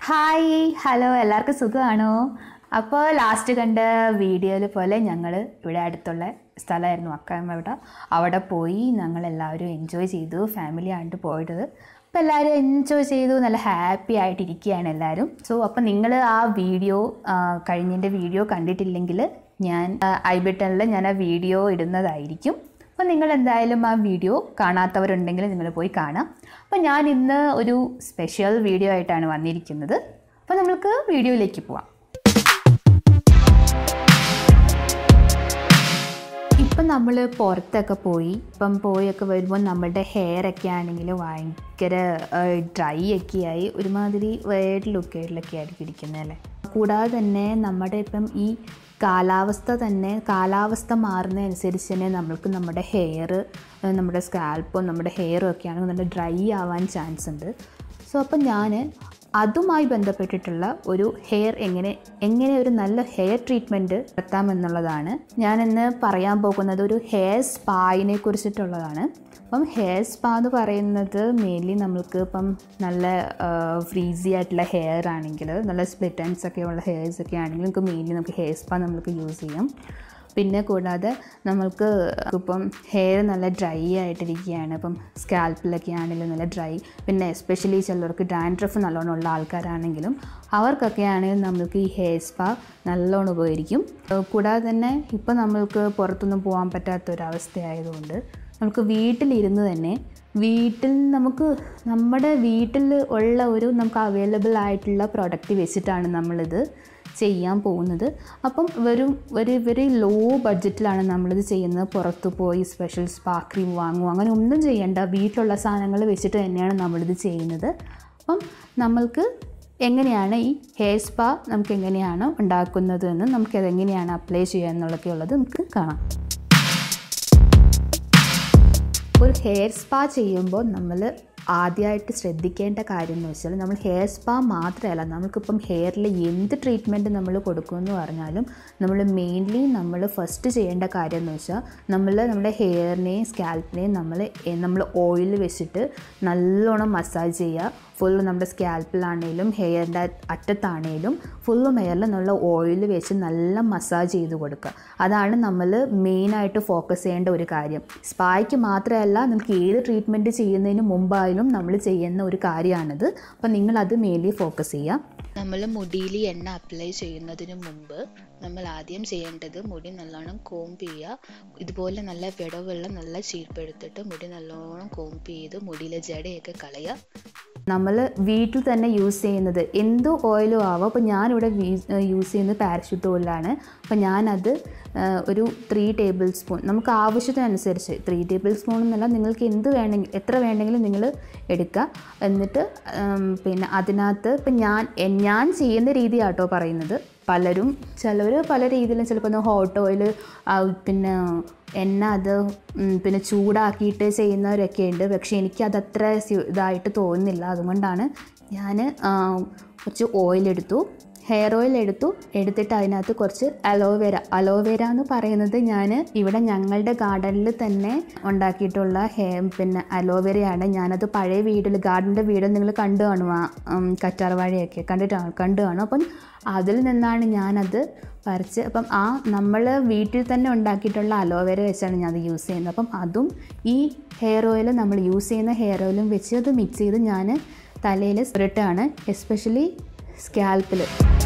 hi hello എല്ലാവർക്കും സുഖമാണോ അപ്പോൾ ലാസ്റ്റ് കണ്ട വീഡിയോയിൽ പോലെ ഞങ്ങൾ ഇവിടെ അടുത്തുള്ള സ്ഥലമായിരുന്നു അക്കാമ്മ ഇവിടെ അവിടെ പോയി ഞങ്ങൾ എല്ലാവരും എൻജോയ് ചെയ്തു ഫാമിലി ആയിട്ട് പോയത് അപ്പോൾ എല്ലാവരും എൻജോയ് ചെയ്തു നല്ല ഹാപ്പി ആയിട്ടിരിക്കുകയാണ് എല്ലാവരും സോ അപ്പോൾ നിങ്ങൾ ആ വീഡിയോ കഴിഞ്ഞതിൻ്റെ വീഡിയോ കണ്ടിട്ടില്ലെങ്കിൽ ഞാൻ ഐ ബട്ടണിൽ ഞാൻ ആ വീഡിയോ ഇടുന്നതായിരിക്കും അപ്പോൾ നിങ്ങൾ എന്തായാലും ആ വീഡിയോ കാണാത്തവരുണ്ടെങ്കിൽ നിങ്ങൾ പോയി കാണാം അപ്പോൾ ഞാൻ ഇന്ന് ഒരു സ്പെഷ്യൽ വീഡിയോ ആയിട്ടാണ് വന്നിരിക്കുന്നത് അപ്പോൾ നമുക്ക് വീഡിയോയിലേക്ക് പോവാം ഇപ്പം നമ്മൾ പുറത്തൊക്കെ പോയി ഇപ്പം പോയൊക്കെ വരുമ്പോൾ നമ്മുടെ ഹെയർ ഒക്കെ ആണെങ്കിൽ ഭയങ്കര ഡ്രൈ ഒക്കെ ആയി ഒരുമാതിരി വേഡ് ലുക്കേഡിലൊക്കെ ആയിരിക്കും ഇരിക്കുന്നത് അല്ലേ കൂടാതെ തന്നെ നമ്മുടെ ഇപ്പം ഈ കാലാവസ്ഥ തന്നെ കാലാവസ്ഥ മാറുന്നതനുസരിച്ച് തന്നെ നമ്മൾക്ക് നമ്മുടെ ഹെയർ നമ്മുടെ സ്കാൽപ്പും നമ്മുടെ ഹെയറും ഒക്കെ ആണെങ്കിൽ നല്ല ഡ്രൈ ആവാൻ ചാൻസ് ഉണ്ട് സോ അപ്പം ഞാൻ അതുമായി ബന്ധപ്പെട്ടിട്ടുള്ള ഒരു ഹെയർ എങ്ങനെ എങ്ങനെ ഒരു നല്ല ഹെയർ ട്രീറ്റ്മെൻറ്റ് നടത്താമെന്നുള്ളതാണ് ഞാനിന്ന് പറയാൻ പോകുന്നത് ഒരു ഹെയർ സ്പായിനെ കുറിച്ചിട്ടുള്ളതാണ് അപ്പം ഹെയർ സ്പാ എന്ന് പറയുന്നത് മെയിൻലി നമ്മൾക്ക് ഇപ്പം നല്ല ഫ്രീസി ആയിട്ടുള്ള ഹെയർ ആണെങ്കിൽ നല്ല സ്പ്ലിറ്റ് എൻഡ്സ് ഒക്കെ ഉള്ള ഹെയർസ് ഒക്കെ ആണെങ്കിൽ നമുക്ക് മെയിൻലി നമുക്ക് ഹെയർ സ്പാ നമുക്ക് യൂസ് ചെയ്യാം പിന്നെ കൂടാതെ നമ്മൾക്ക് ഇപ്പം ഹെയർ നല്ല ഡ്രൈ ആയിട്ടിരിക്കുകയാണ് ഇപ്പം സ്കാൽപ്പിലൊക്കെ ആണെങ്കിലും നല്ല ഡ്രൈ പിന്നെ എസ്പെഷ്യലി ചിലർക്ക് ഡാൻഡ്രഫ് നല്ലോണം ഉള്ള ആൾക്കാരാണെങ്കിലും അവർക്കൊക്കെ ആണെങ്കിലും നമ്മൾക്ക് ഈ ഹെയർ സ്പാ നല്ലോണം ഉപകരിക്കും കൂടാതെ തന്നെ ഇപ്പം നമ്മൾക്ക് പുറത്തൊന്നും പോകാൻ പറ്റാത്തൊരവസ്ഥയായതുകൊണ്ട് നമുക്ക് വീട്ടിലിരുന്ന് തന്നെ വീട്ടിൽ നമുക്ക് നമ്മുടെ വീട്ടിൽ ഉള്ള ഒരു നമുക്ക് അവൈലബിൾ ആയിട്ടുള്ള പ്രൊഡക്റ്റ് വെച്ചിട്ടാണ് നമ്മളിത് ചെയ്യാൻ പോകുന്നത് അപ്പം വെറും ഒരു വെരി ലോ ബഡ്ജറ്റിലാണ് നമ്മളിത് ചെയ്യുന്നത് പുറത്ത് പോയി സ്പെഷ്യൽ സ്പാ ക്രീം വാങ്ങും അങ്ങനെ ഒന്നും ചെയ്യേണ്ട വീട്ടിലുള്ള സാധനങ്ങൾ വെച്ചിട്ട് തന്നെയാണ് നമ്മളിത് ചെയ്യുന്നത് അപ്പം നമ്മൾക്ക് എങ്ങനെയാണ് ഈ ഹെയർ സ്പാ നമുക്ക് എങ്ങനെയാണ് ഉണ്ടാക്കുന്നത് എന്ന് നമുക്കത് എങ്ങനെയാണ് അപ്ലൈ ചെയ്യുക എന്നുള്ളതൊക്കെ ഉള്ളത് നമുക്ക് കാണാം ഒരു ഹെയർ സ്പാ ചെയ്യുമ്പോൾ നമ്മൾ ആദ്യമായിട്ട് ശ്രദ്ധിക്കേണ്ട കാര്യം എന്ന് വെച്ചാൽ നമ്മൾ ഹെയർ സ്പാ മാത്രമല്ല നമുക്കിപ്പം ഹെയറിൽ എന്ത് ട്രീറ്റ്മെൻറ്റ് നമ്മൾ കൊടുക്കുമെന്ന് പറഞ്ഞാലും നമ്മൾ മെയിൻലി നമ്മൾ ഫസ്റ്റ് ചെയ്യേണ്ട കാര്യം എന്ന് വെച്ചാൽ നമ്മൾ നമ്മുടെ ഹെയറിനെയും സ്കാൽപ്പിനെയും നമ്മൾ നമ്മൾ ഓയിൽ വെച്ചിട്ട് നല്ലോണം മസാജ് ചെയ്യുക ഫുള്ള് നമ്മുടെ സ്കാൽപ്പിലാണേലും ഹെയറിൻ്റെ അറ്റത്താണേലും ഫുള്ളും ഹെയറിൽ നമ്മൾ ഓയിൽ വെച്ച് നല്ല മസാജ് ചെയ്ത് കൊടുക്കുക അതാണ് നമ്മൾ മെയിനായിട്ട് ഫോക്കസ് ചെയ്യേണ്ട ഒരു കാര്യം സ്പായ്ക്ക് മാത്രമല്ല നിങ്ങൾക്ക് ഏത് ട്രീറ്റ്മെൻറ്റ് ചെയ്യുന്നതിന് മുമ്പായാലും നമ്മൾ ചെയ്യുന്ന ഒരു കാര്യമാണിത് അപ്പോൾ നിങ്ങളത് മെയിൻലി ഫോക്കസ് ചെയ്യുക നമ്മൾ മുടിയിൽ എണ്ണ അപ്ലൈ ചെയ്യുന്നതിന് മുമ്പ് നമ്മൾ ആദ്യം ചെയ്യേണ്ടത് മുടി നല്ലോണം കോംപ് ചെയ്യുക ഇതുപോലെ നല്ല വിടവുള്ള നല്ല ചീപ്പെടുത്തിട്ട് മുടി നല്ലോണം കോംപ് ചെയ്ത് മുടിയിലെ ജടയൊക്കെ കളയുക നമ്മൾ വീട്ടിൽ തന്നെ യൂസ് ചെയ്യുന്നത് എന്ത് ഓയിലും ആവാം അപ്പോൾ ഞാനിവിടെ യൂസ് ചെയ്യുന്നത് പാരഷൂട്ട് ഓയിലാണ് അപ്പോൾ ഞാനത് ഒരു ത്രീ ടേബിൾ സ്പൂൺ നമുക്ക് ആവശ്യത്തിനനുസരിച്ച് ത്രീ ടേബിൾ സ്പൂൺ എന്നല്ല നിങ്ങൾക്ക് എന്ത് വേണമെങ്കിൽ എത്ര വേണമെങ്കിലും നിങ്ങൾ എടുക്കുക എന്നിട്ട് പിന്നെ അതിനകത്ത് ഇപ്പം ഞാൻ ഞാൻ ചെയ്യുന്ന രീതിയാട്ടോ പറയുന്നത് പലരും ചിലർ പല രീതിയിലും ചിലപ്പോൾ ഹോട്ട് ഓയിൽ പിന്നെ എണ്ണ അത് പിന്നെ ചൂടാക്കിയിട്ട് ചെയ്യുന്നവരൊക്കെ ഉണ്ട് പക്ഷേ എനിക്കതത്ര ഇതായിട്ട് തോന്നുന്നില്ല അതുകൊണ്ടാണ് ഞാൻ കുറച്ച് ഓയിലെടുത്തു ഹെയർ ഓയിൽ എടുത്തു എടുത്തിട്ട് അതിനകത്ത് കുറച്ച് അലോവേര അലോവേര എന്ന് പറയുന്നത് ഞാൻ ഇവിടെ ഞങ്ങളുടെ ഗാർഡനിൽ തന്നെ ഉണ്ടാക്കിയിട്ടുള്ള ഹെയർ പിന്നെ അലോവേരയാണ് ഞാനത് പഴയ വീട്ടിൽ ഗാർഡൻ്റെ വീട് നിങ്ങൾ കണ്ടു കാണുക കറ്റാർവാഴയൊക്കെ കണ്ടിട്ടാണ് കണ്ടു കാണും അപ്പം അതിൽ നിന്നാണ് ഞാനത് പറിച്ച് അപ്പം ആ നമ്മൾ വീട്ടിൽ തന്നെ ഉണ്ടാക്കിയിട്ടുള്ള അലോവേര വെച്ചാണ് ഞാൻ അത് യൂസ് ചെയ്യുന്നത് അപ്പം അതും ഈ ഹെയർ ഓയിൽ നമ്മൾ യൂസ് ചെയ്യുന്ന ഹെയർ ഓയിലും വെച്ച് അത് മിക്സ് ചെയ്ത് ഞാൻ തലയിൽ സ്പ്രിട്ടാണ് എസ്പെഷ്യലി സ്കാൽപ്പിൽ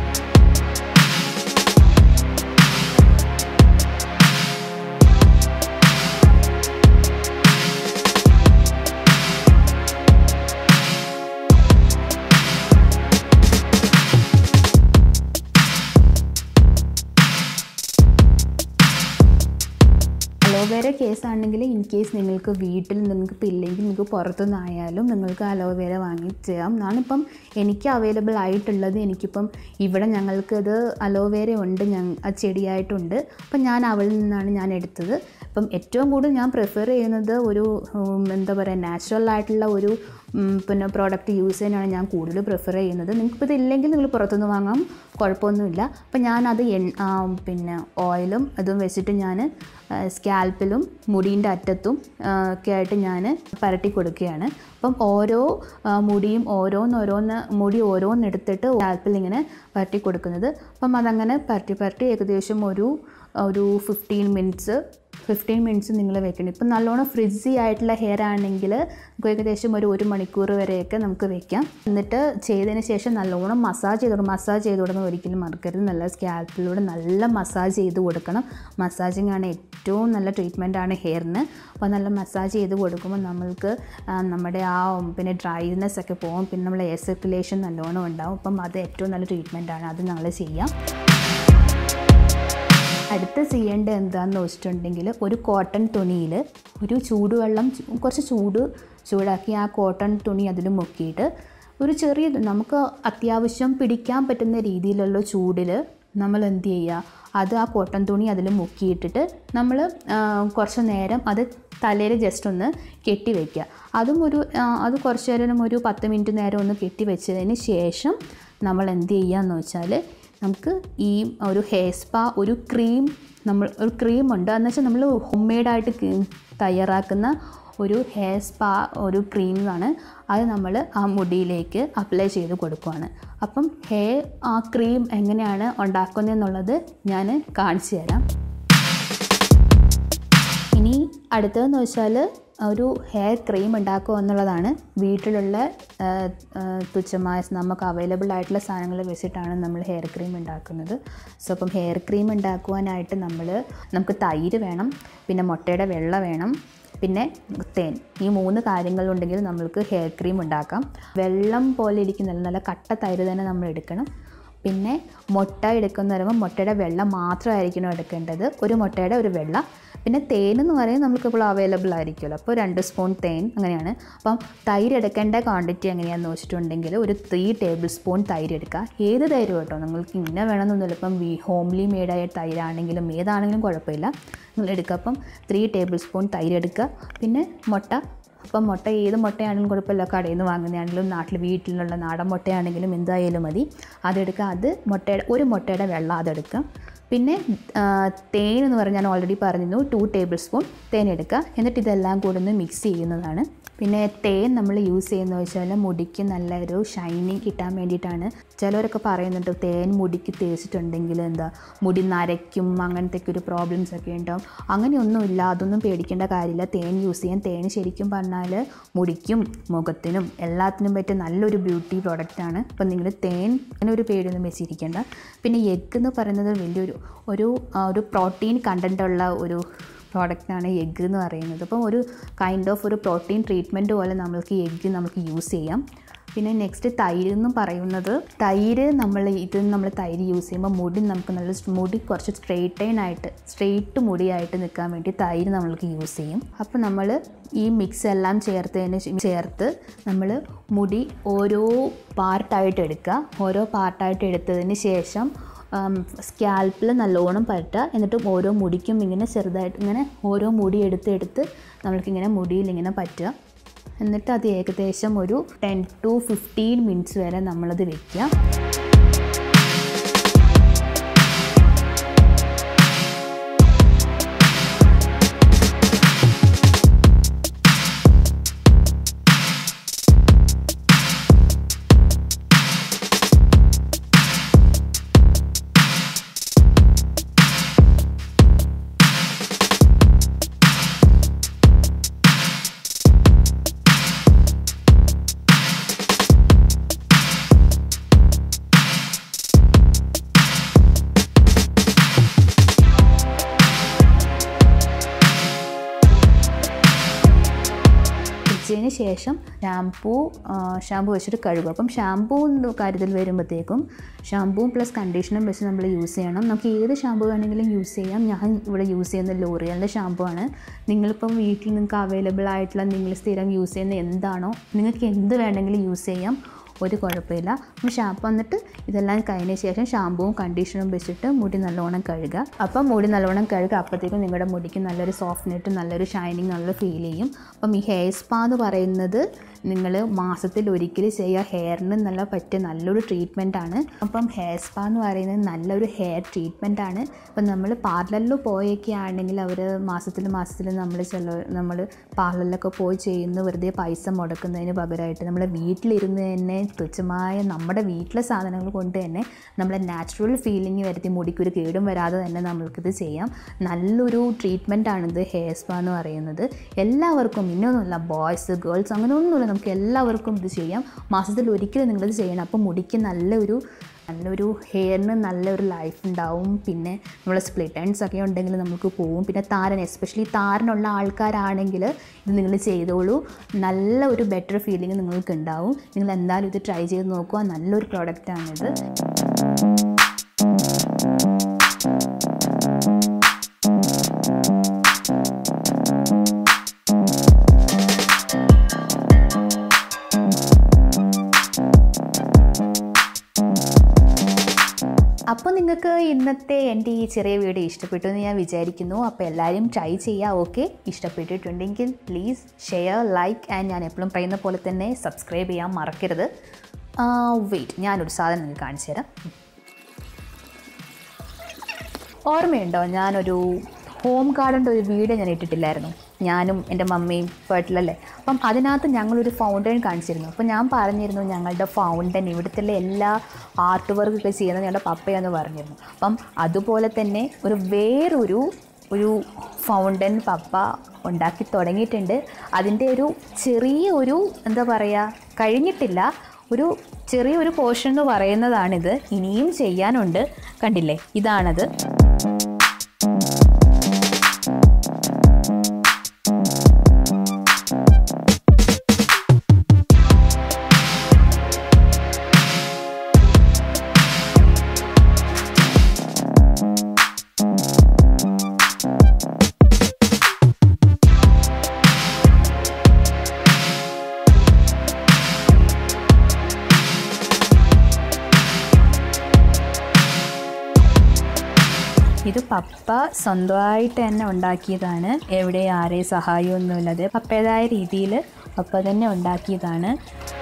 അലോവേര കേസാണെങ്കിൽ ഇൻ കേസ് നിങ്ങൾക്ക് വീട്ടിൽ നിങ്ങൾക്ക് ഇപ്പം ഇല്ലെങ്കിൽ നിങ്ങൾക്ക് പുറത്തുനിന്നായാലും നിങ്ങൾക്ക് അലോവേര വാങ്ങി ചെയ്യാം ഞാനിപ്പം എനിക്ക് അവൈലബിൾ ആയിട്ടുള്ളത് എനിക്കിപ്പം ഇവിടെ ഞങ്ങൾക്കത് അലോവേര ഉണ്ട് ഞ ചെടിയായിട്ടുണ്ട് അപ്പം ഞാൻ അവളിൽ നിന്നാണ് ഞാൻ എടുത്തത് ഇപ്പം ഏറ്റവും കൂടുതൽ ഞാൻ പ്രിഫർ ചെയ്യുന്നത് ഒരു ഉം, എന്താ പറയുക നാച്ചുറൽ ആയിട്ടുള്ള ഒരു ഉം, പിന്നെ പ്രോഡക്റ്റ് യൂസ് ചെയ്യാനാണ് ഞാൻ കൂടുതൽ പ്രിഫർ ചെയ്യുന്നത് നിങ്ങൾക്കിപ്പോൾ ഇതില്ലെങ്കിൽ നിങ്ങൾ പുറത്തുനിന്ന് വാങ്ങാം കുഴപ്പമൊന്നുമില്ല അപ്പം ഞാനത് എൺ ആ, പിന്നെ ഓയിലും അതും വെച്ചിട്ട് ഞാൻ സ്കാൽപ്പിലും മുടീൻ്റെ അറ്റത്തും ആ, ഒക്കെ ആയിട്ട് ഞാൻ പരട്ടി കൊടുക്കുകയാണ് അപ്പം ഓരോ ആ, മുടിയും ഓരോന്നോരോന്ന് മുടി ഓരോന്നെടുത്തിട്ട് സ്കാൽപ്പിൽ ഇങ്ങനെ പരട്ടി കൊടുക്കുന്നത് അപ്പം അതങ്ങനെ പരട്ടി പരട്ടി ഏകദേശം ഒരു ഒരു ഫിഫ്റ്റീൻ മിനിറ്റ്സ് ഫിഫ്റ്റീൻ മിനിറ്റ്സ് നിങ്ങൾ വെക്കണം ഇപ്പം നല്ലോണം ഫ്രിഡ്സി ആയിട്ടുള്ള ഹെയർ ആണെങ്കിൽ നമുക്ക് ഏകദേശം ഒരു ഒരു മണിക്കൂർ വരെയൊക്കെ നമുക്ക് വെക്കാം എന്നിട്ട് ചെയ്തതിന് ശേഷം നല്ലോണം മസാജ് ചെയ്ത് കൊടുക്കണം മസാജ് ചെയ്ത് കൊടുക്കണം ഒരിക്കലും മറക്കരുത് നല്ല സ്കാൽപ്പിലൂടെ നല്ല മസാജ് ചെയ്ത് കൊടുക്കണം മസാജിങ് ആണ് ഏറ്റവും നല്ല ട്രീറ്റ്മെൻ്റ് ആണ് ഹെയറിന് അപ്പോൾ നല്ല മസാജ് ചെയ്ത് കൊടുക്കുമ്പോൾ നമ്മൾക്ക് ആ, നമ്മുടെ ആ പിന്നെ ഡ്രൈനെസ് ഒക്കെ പോകും പിന്നെ നമ്മളെ എയർ സർക്കുലേഷൻ നല്ലോണം ഉണ്ടാവും അപ്പം അത് ഏറ്റവും നല്ല ട്രീറ്റ്മെൻ്റ് ആണ് അത് നമ്മൾ ചെയ്യാം അടുത്ത് ചെയ്യേണ്ടത് എന്താണെന്ന് വെച്ചിട്ടുണ്ടെങ്കിൽ ഒരു കോട്ടൺ തുണിയിൽ ഒരു ചൂടുവെള്ളം ചു- കുറച്ച് ചൂട് ചൂടാക്കി ആ കോട്ടൺ തുണി അതിൽ മുക്കിയിട്ട് ഒരു ചെറിയ നമുക്ക് അത്യാവശ്യം പിടിക്കാൻ പറ്റുന്ന രീതിയിലുള്ള ചൂടിൽ നമ്മൾ എന്ത് ചെയ്യുക അത് ആ കോട്ടൺ തുണി അതിൽ മുക്കിയിട്ടിട്ട് നമ്മൾ കുറച്ച് നേരം അത് തലയിൽ ജസ്റ്റ് ഒന്ന് കെട്ടി വയ്ക്കുക അതും ഒരു ആ, അത് കുറച്ച് നേരം ഒരു പത്ത് മിനിറ്റ് നേരം ഒന്ന് കെട്ടി വെച്ചതിന് ശേഷം നമ്മൾ എന്ത് ചെയ്യുകയെന്ന് വെച്ചാൽ നമുക്ക് ഈ ഒരു ഹെയർ സ്പാ ഒരു ക്രീം നമ്മൾ ഒരു ക്രീം ഉണ്ട് എന്ന് വെച്ചാൽ നമ്മൾ ഹോം മെയ്ഡായിട്ട് തയ്യാറാക്കുന്ന ഒരു ഹെയർ സ്പാ ഒരു ക്രീമാണ് അത് നമ്മൾ ആ മുടിയിലേക്ക് അപ്ലൈ ചെയ്ത് കൊടുക്കുവാണ് അപ്പം ഹെയർ ആ ക്രീം എങ്ങനെയാണ് ഉണ്ടാക്കുന്നതെന്നുള്ളത് ഞാൻ കാണിച്ചു തരാം ഇനി അടുത്തതെന്ന് വെച്ചാൽ ഒരു ഹെയർ ക്രീം ഉണ്ടാക്കുക എന്നുള്ളതാണ് വീട്ടിലുള്ള ആ, ആ, തുച്ഛമായ നമുക്ക് അവൈലബിൾ ആയിട്ടുള്ള സാധനങ്ങൾ വെച്ചിട്ടാണ് നമ്മൾ ഹെയർ ക്രീം ഉണ്ടാക്കുന്നത് സോ അപ്പം ഹെയർ ക്രീം ഉണ്ടാക്കുവാനായിട്ട് നമ്മൾ നമുക്ക് തൈര് വേണം പിന്നെ മുട്ടയുടെ വെള്ള വേണം പിന്നെ തേൻ ഈ മൂന്ന് കാര്യങ്ങളുണ്ടെങ്കിൽ നമ്മൾക്ക് ഹെയർ ക്രീം ഉണ്ടാക്കാം വെള്ളം പോലെ ഇരിക്കുന്ന നല്ല കട്ട തൈര് തന്നെ നമ്മൾ എടുക്കണം പിന്നെ മുട്ട എടുക്കുന്ന പറയുമ്പോൾ മുട്ടയുടെ വെള്ള മാത്രമായിരിക്കണം എടുക്കേണ്ടത് ഒരു മുട്ടയുടെ ഒരു വെള്ള പിന്നെ തേൻ എന്ന് പറയുന്നത് നമുക്കിപ്പോൾ അവൈലബിൾ ആയിരിക്കുമല്ലോ അപ്പോൾ രണ്ട് സ്പൂൺ തേൻ അങ്ങനെയാണ് അപ്പം തൈര് എടുക്കേണ്ട ക്വാണ്ടിറ്റി എങ്ങനെയാണെന്ന് വെച്ചിട്ടുണ്ടെങ്കിൽ ഒരു ത്രീ ടേബിൾ സ്പൂൺ തൈര് എടുക്കുക ഏത് തൈര് കേട്ടോ നിങ്ങൾക്ക് ഇന്ന വേണമെന്നൊന്നുമില്ല ഇപ്പം വി ഹോംലി മെയ്ഡായ തൈരാണെങ്കിലും ഏതാണെങ്കിലും കുഴപ്പമില്ല നിങ്ങൾ എടുക്കുക അപ്പം ത്രീ ടേബിൾ സ്പൂൺ തൈര് എടുക്കുക പിന്നെ മുട്ട അപ്പം മുട്ട ഏത് മുട്ടയാണെങ്കിലും കുഴപ്പമില്ല കടയിൽ നിന്ന് വാങ്ങുന്നതാണെങ്കിലും നാട്ടിൽ വീട്ടിലുള്ള നാടൻ മുട്ടയാണെങ്കിലും എന്തായാലും മതി അതെടുക്കുക അത് മുട്ടയുടെ ഒരു മുട്ടയുടെ വെള്ളം അതെടുക്കുക പിന്നെ ആ, തേൻ എന്ന് പറഞ്ഞാൽ ഞാൻ ഓൾറെഡി പറഞ്ഞിരുന്നു ടു ടേബിൾ സ്പൂൺ തേൻ എടുക്കുക എന്നിട്ട് ഇതെല്ലാം കൂടെ ഒന്ന് മിക്സ് ചെയ്യുന്നതാണ് പിന്നെ തേൻ നമ്മൾ യൂസ് ചെയ്യുന്നത് വെച്ചാൽ മുടിക്ക് നല്ലൊരു ഷൈനിങ് കിട്ടാൻ വേണ്ടിയിട്ടാണ് ചിലവരൊക്കെ പറയുന്നുണ്ട് തേൻ മുടിക്ക് തേച്ചിട്ടുണ്ടെങ്കിൽ എന്താ മുടി നരയ്ക്കും അങ്ങനത്തെ ഒരു പ്രോബ്ലംസ് ഒക്കെ ഉണ്ടാവും അങ്ങനെയൊന്നുമില്ല അതൊന്നും പേടിക്കേണ്ട കാര്യമില്ല തേൻ യൂസ് ചെയ്യാൻ തേൻ ശരിക്കും പറഞ്ഞാൽ മുടിക്കും മുഖത്തിനും എല്ലാത്തിനും പറ്റിയ നല്ലൊരു ബ്യൂട്ടി പ്രോഡക്റ്റാണ് അപ്പം നിങ്ങൾ തേൻ അങ്ങനെ ഒരു പേടിയൊന്നും വെച്ചിരിക്കേണ്ട പിന്നെ എഗ്ഗ് എന്ന് പറയുന്നത് വലിയൊരു ഒരു ആ, ഒരു പ്രോട്ടീൻ കണ്ടൻ്റുള്ള ഒരു പ്രോഡക്റ്റാണ് എഗ്ഗ് എന്ന് പറയുന്നത് അപ്പം ഒരു കൈൻഡ് ഓഫ് ഒരു പ്രോട്ടീൻ ട്രീറ്റ്മെൻറ്റ് പോലെ നമ്മൾക്ക് എഗ്ഗ് നമുക്ക് യൂസ് ചെയ്യാം പിന്നെ നെക്സ്റ്റ് തൈര് എന്ന് പറയുന്നത് തൈര് നമ്മൾ ഇത് നമ്മൾ തൈര് യൂസ് ചെയ്യുമ്പോൾ മുടി നമുക്ക് നല്ല സ് മുടി കുറച്ച് സ്ട്രെയിറ്റൈൻ ആയിട്ട് സ്ട്രെയിറ്റ് മുടിയായിട്ട് നിൽക്കാൻ വേണ്ടി തൈര് നമ്മൾക്ക് യൂസ് ചെയ്യും അപ്പോൾ നമ്മൾ ഈ മിക്സ് എല്ലാം ചേർത്തതിന് ശേ- ചേർത്ത് നമ്മൾ മുടി ഓരോ പാർട്ടായിട്ട് എടുക്കുക ഓരോ പാർട്ടായിട്ട് എടുത്തതിന് ശേഷം സ്കാൽപ്പിൽ നല്ലോണം പരട്ടുക എന്നിട്ട് ഓരോ മുടിക്കും ഇങ്ങനെ ചെറുതായിട്ട് ഇങ്ങനെ ഓരോ മുടി എടുത്ത് എടുത്ത് നമ്മൾക്കിങ്ങനെ മുടിയിൽ ഇങ്ങനെ പറ്റുക എന്നിട്ട് അത് ഏകദേശം ഒരു ടെൻ ടു ഫിഫ്റ്റീൻ മിനിറ്റ്സ് വരെ നമ്മളത് വെക്കുക വെച്ചതിന് ശേഷം ഷാംപൂ ഷാംപൂ വെച്ചിട്ട് കഴുകും അപ്പം ഷാംപൂ കാര്യത്തിൽ വരുമ്പോഴത്തേക്കും ഷാംപൂവും പ്ലസ് കണ്ടീഷണറും വെച്ച് നമ്മൾ യൂസ് ചെയ്യണം നമുക്ക് ഏത് ഷാംപൂ വേണമെങ്കിലും യൂസ് ചെയ്യാം ഞാൻ ഇവിടെ യൂസ് ചെയ്യുന്ന ലോറിയലിൻ്റെ ഷാംപൂ ആണ് നിങ്ങളിപ്പം വീട്ടിൽ നിങ്ങൾക്ക് അവൈലബിൾ ആയിട്ടുള്ള നിങ്ങൾ സ്ഥിരം യൂസ് ചെയ്യുന്ന എന്താണോ നിങ്ങൾക്ക് എന്ത് വേണമെങ്കിലും യൂസ് ചെയ്യാം ഒരു കുഴപ്പമില്ല നമ്മൾ ഷാമ്പു വന്നിട്ട് ഇതെല്ലാം കഴിഞ്ഞ ശേഷം ഷാമ്പുവും കണ്ടീഷണറും വെച്ചിട്ട് മുടി നല്ലോണം കഴുകുക അപ്പം മുടി നല്ലോണം കഴുകുക അപ്പോഴത്തേക്കും നിങ്ങളുടെ മുടിക്ക് നല്ലൊരു സോഫ്റ്റ്നെറ്റ് നല്ലൊരു ഷൈനിങ് നല്ലൊരു ഫീൽ ചെയ്യും അപ്പം ഈ ഹെയർ സ്പാ എന്ന് പറയുന്നത് നിങ്ങൾ മാസത്തിൽ ഒരിക്കൽ ചെയ്യുക ഹെയറിന് നല്ല പറ്റിയ നല്ലൊരു ട്രീറ്റ്മെൻ്റ് ആണ് അപ്പം ഹെയർ സ്പാ എന്ന് പറയുന്നത് നല്ലൊരു ഹെയർ ട്രീറ്റ്മെൻ്റ് ആണ് അപ്പം നമ്മൾ പാർലറിൽ പോയൊക്കെ ആണെങ്കിൽ അവർ മാസത്തിൽ മാസത്തിൽ നമ്മൾ ചില നമ്മൾ പാർലറിലൊക്കെ പോയി ചെയ്യുന്ന വെറുതെ പൈസ മുടക്കുന്നതിന് പകരമായിട്ട് നമ്മൾ വീട്ടിലിരുന്ന് തന്നെ തുച്ഛമായ നമ്മുടെ വീട്ടിലെ സാധനങ്ങൾ കൊണ്ട് തന്നെ നമ്മളെ നാച്ചുറൽ ഫീലിംഗ് വരുത്തി മുടിക്കൊരു കേടും വരാതെ തന്നെ നമ്മൾക്കിത് ചെയ്യാം നല്ലൊരു ട്രീറ്റ്മെൻ്റ് ആണിത് ഹെയർ സ്പാ എന്ന് പറയുന്നത് എല്ലാവർക്കും ഇന്നൊന്നുമില്ല ബോയ്സ് ഗേൾസ് അങ്ങനെ ഒന്നുമില്ല നമുക്ക് എല്ലാവർക്കും ഇത് ചെയ്യാം മാസത്തിൽ ഒരിക്കലും നിങ്ങളിത് ചെയ്യണം അപ്പോൾ മുടിക്ക് നല്ലൊരു നല്ലൊരു ഹെയറിന് നല്ലൊരു ലൈഫ് ഉണ്ടാവും പിന്നെ നമ്മൾ സ്പ്ലിറ്റ് എൻഡ്സ് ഒക്കെ ഉണ്ടെങ്കിൽ നമുക്ക് പോവും പിന്നെ താരൻ എസ്പെഷ്യലി താരനുള്ള ആൾക്കാരാണെങ്കിൽ ഇത് നിങ്ങൾ ചെയ്തോളൂ നല്ല ഒരു ബെറ്റർ ഫീലിംഗ് നിങ്ങൾക്ക് ഉണ്ടാവും നിങ്ങൾ എന്തായാലും ഇത് ട്രൈ ചെയ്ത് നോക്കുക നല്ലൊരു പ്രോഡക്റ്റാണിത് അപ്പോൾ നിങ്ങൾക്ക് ഇന്നത്തെ എൻ്റെ ഈ ചെറിയ വീഡിയോ ഇഷ്ടപ്പെട്ടു എന്ന് ഞാൻ വിചാരിക്കുന്നു അപ്പോൾ എല്ലാവരും ട്രൈ ചെയ്യുക ഓക്കെ ഇഷ്ടപ്പെട്ടിട്ടുണ്ടെങ്കിൽ പ്ലീസ് ഷെയർ ലൈക്ക് ആൻഡ് ഞാൻ എപ്പോഴും പറയുന്ന പോലെ തന്നെ സബ്സ്ക്രൈബ് ചെയ്യാൻ മറക്കരുത് വെയിറ്റ് ഞാനൊരു സാധനം നിങ്ങൾക്ക് കാണിച്ചു തരാം ഓർമ്മയുണ്ടോ ഞാനൊരു ഹോം ഗാർഡൻ്റെ ഒരു വീഡിയോ ഞാൻ ഇട്ടിട്ടില്ലായിരുന്നു ഞാനും എൻ്റെ മമ്മിയും പേട്ടിലല്ലേ അപ്പം അതിനകത്ത് ഞങ്ങളൊരു ഫൗണ്ടൻ കാണിച്ചിരുന്നു അപ്പം ഞാൻ പറഞ്ഞിരുന്നു ഞങ്ങളുടെ ഫൗണ്ടൻ ഇവിടുത്തെ എല്ലാ ആർട്ട് വർക്കൊക്കെ ചെയ്യുന്നത് ഞങ്ങളുടെ പപ്പയാന്ന് പറഞ്ഞിരുന്നു അപ്പം അതുപോലെ തന്നെ ഒരു വേറൊരു ഒരു ഫൗണ്ടൻ പപ്പ ഉണ്ടാക്കി തുടങ്ങിയിട്ടുണ്ട് അതിൻ്റെ ഒരു ചെറിയ ഒരു എന്താ പറയുക കഴിഞ്ഞിട്ടില്ല ഒരു ചെറിയൊരു പോർഷൻ എന്ന് പറയുന്നതാണിത് ഇനിയും ചെയ്യാനുണ്ട് കണ്ടില്ലേ ഇതാണത് ഇത് പപ്പ സ്വന്തമായിട്ട് തന്നെ ഉണ്ടാക്കിയതാണ് എവിടെ ആരെയും സഹായമൊന്നുമില്ലാതെ പപ്പയുടേതായ രീതിയിൽ പപ്പ തന്നെ ഉണ്ടാക്കിയതാണ്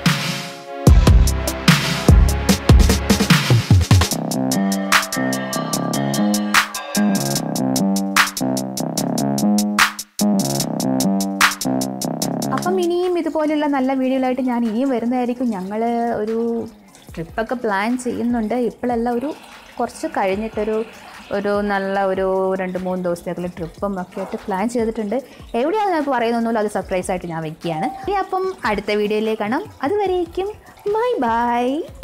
അപ്പം ഇനിയും ഇതുപോലെയുള്ള നല്ല വീഡിയോകളായിട്ട് ഞാൻ ഇനിയും വരുന്നതായിരിക്കും ഞങ്ങൾ ഒരു ട്രിപ്പൊക്കെ പ്ലാൻ ചെയ്യുന്നുണ്ട് ഇപ്പോഴല്ല ഒരു കുറച്ച് കഴിഞ്ഞിട്ടൊരു ഒരു നല്ല ഒരു രണ്ട് മൂന്ന് ദിവസത്തേക്കുള്ള ട്രിപ്പും ഒക്കെ ആയിട്ട് പ്ലാൻ ചെയ്തിട്ടുണ്ട് എവിടെയാണ് ഞാൻ പറയുന്നൊന്നുമില്ല അത് സർപ്രൈസ് ആയിട്ട് ഞാൻ വെക്കുകയാണ് ഇനി അപ്പം അടുത്ത വീഡിയോയിലേക്ക് കാണാം അതുവരേക്കും ബൈ ബൈ